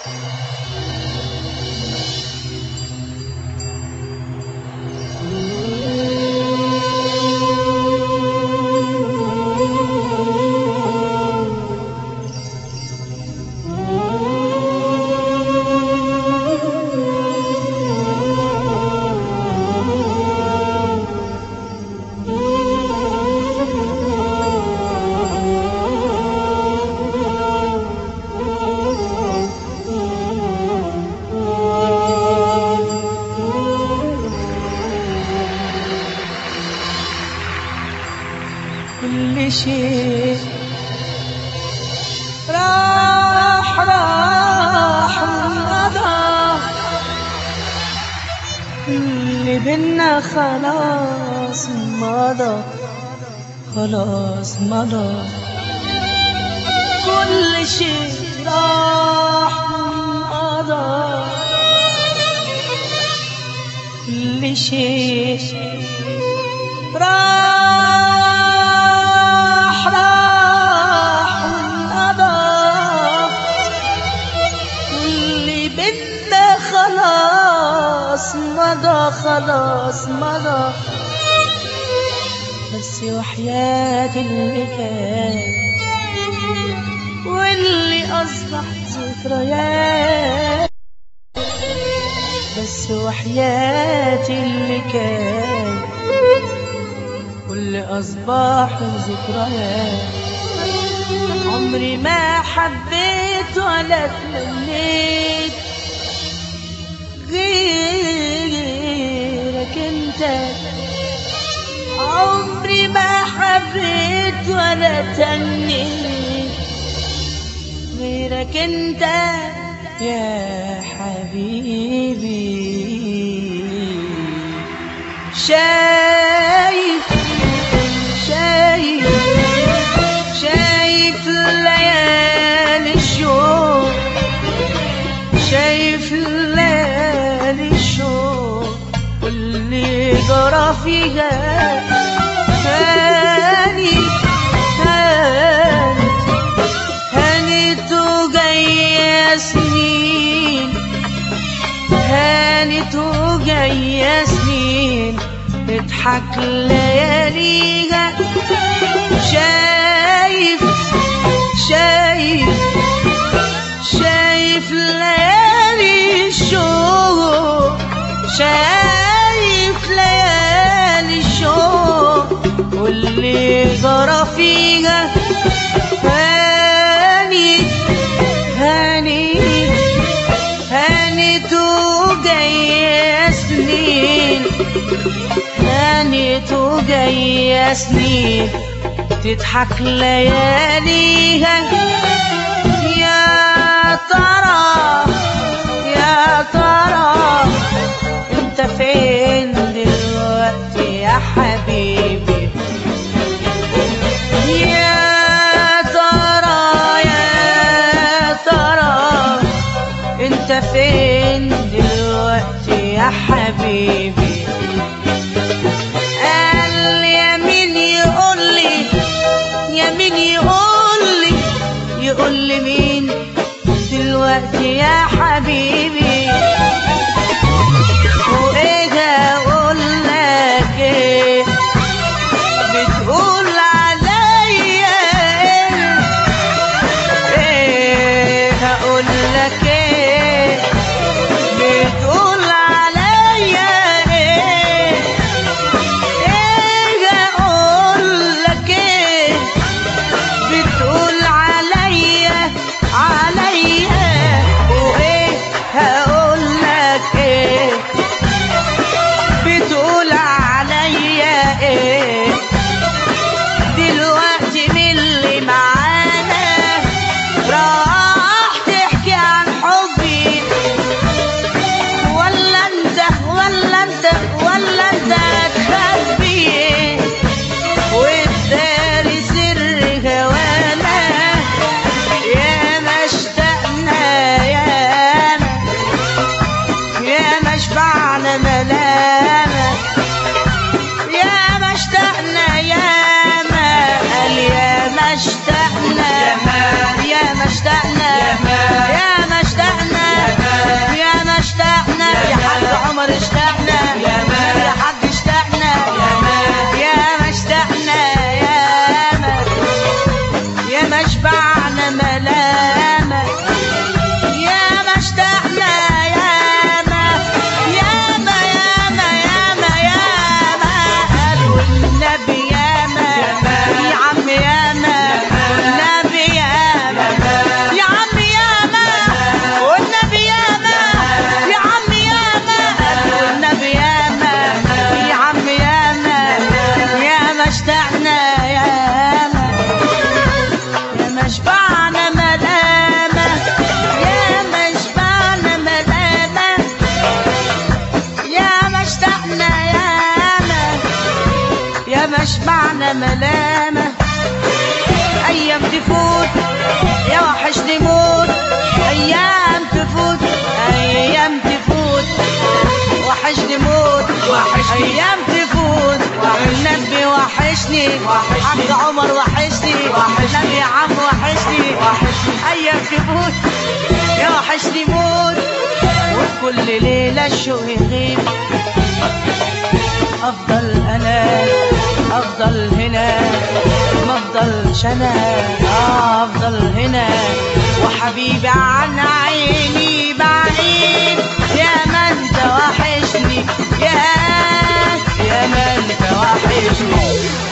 كل شيء راح راح وانقضى اللي بينا خلاص مضى خلاص مضى كل شيء راح وانقضى كل شيء راح راح وانقضى اللي بينا خلاص مضى خلاص مضى بس وحياة اللي كان واللي أصبح ذكريات بس وحياة اللي كان واللي أصبح ذكريات عمري ما حبيت ولا تمنيت غيرك انت عمري ما حبيت ولا تمنيت غيرك انت يا حبيبي شايف شايف شايف ليالي الشوق شايف ليالي الشوق واللي جرى فيها هاني هاني هانت وجاية سنين هانت وجاية سنين تضحك لياليها شايف شايف شايف ليالي الشوق شايف ليالي الشوق واللي جرى فيها هاني هاني هانت وجاية سنين هانت وجاية سنين تضحك لياليها يا ترى يا ترى انت فين دلوقتي يا حبيبي يا ترى يا ترى انت فين دلوقتي يا حبيبي قال يا مين يقول لي يا مين يقول لي يقول لي مين دلوقتي يا حبيبي وايه اقول لك ايه بتقول عليا ايه ايه هقول لك ايه بتقول عليا ايه ايه هقول لك ايه بتقول عليا عليا وايه هقول لك ايه بتقول عليا ايه دلوقتي من اللي معانا راح تحكي عن حبي ولا انت ولا انت ولا انت تخبي والداري سر هوانا يا ما اشتقنا يا ما يا ما شبعنا ملامة يا ما اشتقنا يا ما قال يا ما اشتقنا يا ما اشتقنا ملامة أيام تفوت يا وحشني موت أيام تفوت أيام تفوت وحشني موت وحشني. أيام تفوت وحشني. النبي وحشني وحشني. حق عمر وحشني وحشني. نبي عم وحشني وحشني. أيام تفوت يا وحشني موت وكل ليلة الشوق يغيب افضل انا افضل هنا ما افضلش انا آه افضل هنا وحبيبي عن عيني بعيد يا ما انت وحشني يا يا ما انت وحشني